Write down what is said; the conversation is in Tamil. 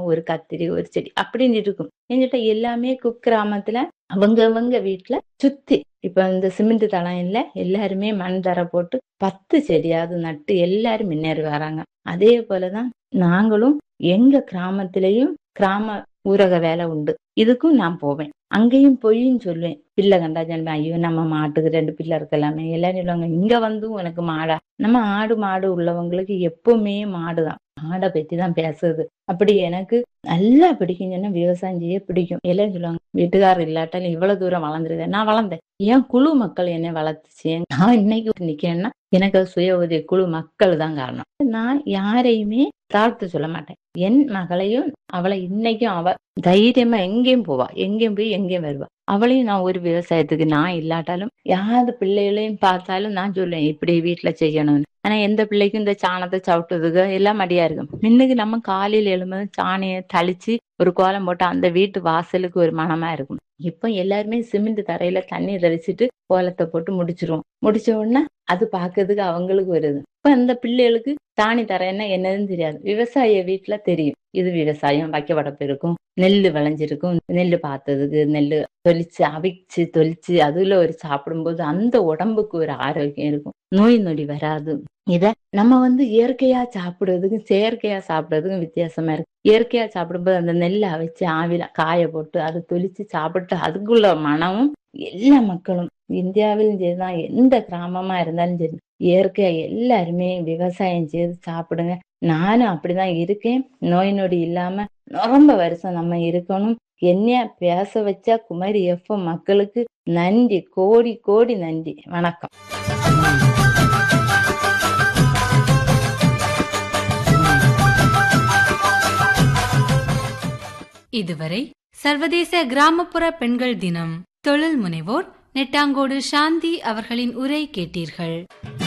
ஒரு கத்திரி ஒரு செடி அப்படின்னு இருக்கும் என்கிட்ட எல்லாமே குக்கிராமத்துல அவங்க அவங்க வீட்டுல சுத்தி இப்ப இந்த சிமெண்ட் தளம் இல்ல எல்லாருமே மண் தர போட்டு பத்து செடியாவது நட்டு எல்லாரும் முன்னேறி வராங்க அதே போலதான் நாங்களும் எங்க கிராமத்திலையும் கிராம ஊரக வேலை உண்டு இதுக்கும் நான் போவேன் அங்கேயும் போயின்னு சொல்லுவேன் பிள்ளை கண்டா சொல்லுவேன் ஐயோ நம்ம மாட்டுக்கு ரெண்டு பிள்ளை இருக்கலாமே எல்லாரும் சொல்லுவாங்க இங்க வந்து உனக்கு மாடா நம்ம ஆடு மாடு உள்ளவங்களுக்கு எப்பவுமே மாடுதான் மாடை பத்தி தான் பேசுறது அப்படி எனக்கு நல்லா பிடிக்கும் சொன்னா விவசாயம் செய்ய பிடிக்கும் எல்லாரும் சொல்லுவாங்க வீட்டுக்காரர் இல்லாட்டாலும் இவ்வளவு தூரம் வளர்ந்துருது நான் வளர்ந்தேன் ஏன் குழு மக்கள் என்னை வளர்த்துச்சு நான் இன்னைக்கு நிக்கேன்னா எனக்கு அது சுய உதவி குழு மக்கள் தான் காரணம் நான் யாரையுமே தாழ்த்து சொல்ல மாட்டேன் என் மகளையும் அவளை இன்னைக்கும் அவ தைரியமா எங்கேயும் போவா எங்கேயும் போய் எங்கேயும் வருவா அவளையும் நான் ஒரு விவசாயத்துக்கு நான் இல்லாட்டாலும் யாரு பிள்ளைகளையும் பார்த்தாலும் நான் சொல்லுவேன் இப்படி வீட்டுல செய்யணும்னு ஆனா எந்த பிள்ளைக்கும் இந்த சாணத்தை சவிட்டுறதுக்கு எல்லாம் மடியா இருக்கும் முன்னுக்கு நம்ம காலையில எழும்போது சாணியை தளிச்சு ஒரு கோலம் போட்டு அந்த வீட்டு வாசலுக்கு ஒரு மனமா இருக்கும் இப்போ எல்லாருமே சிமெண்ட் தரையில தண்ணி தெளிச்சிட்டு கோலத்தை போட்டு முடிச்சிருவோம் முடிச்ச உடனே அது பாக்குறதுக்கு அவங்களுக்கு வருது இப்ப அந்த பிள்ளைகளுக்கு சாணி தரைன்னா என்னதுன்னு தெரியாது விவசாய வீட்டுல தெரியும் இது விவசாயம் வைக்கப்படப்பு இருக்கும் நெல்லு விளைஞ்சிருக்கும் நெல்லு பார்த்ததுக்கு நெல்லு தொளிச்சு அவிச்சு தொளிச்சு அதுல ஒரு சாப்பிடும்போது அந்த உடம்புக்கு ஒரு ஆரோக்கியம் இருக்கும் நோய் நொடி வராது இத நம்ம வந்து இயற்கையா சாப்பிடுறதுக்கும் செயற்கையா சாப்பிடுறதுக்கும் வித்தியாசமா இருக்கு இயற்கையா சாப்பிடும்போது அந்த நெல்லை அவிச்சு ஆவில காய போட்டு அதை தொளிச்சு சாப்பிட்டு அதுக்குள்ள மனமும் எல்லா மக்களும் இந்தியாவிலும் சரிதான் எந்த கிராமமா இருந்தாலும் சரி இயற்கையா எல்லாருமே விவசாயம் செய்து சாப்பிடுங்க நானும் அப்படிதான் இருக்கேன் நோய் நொடி இல்லாம ரொம்ப வருஷம் நம்ம இருக்கணும் என்ன பேச வச்சா குமரி எஃப் மக்களுக்கு நன்றி கோடி கோடி நன்றி வணக்கம் இதுவரை சர்வதேச கிராமப்புற பெண்கள் தினம் தொழில் முனைவோர் நெட்டாங்கோடு சாந்தி அவர்களின் உரை கேட்டீர்கள்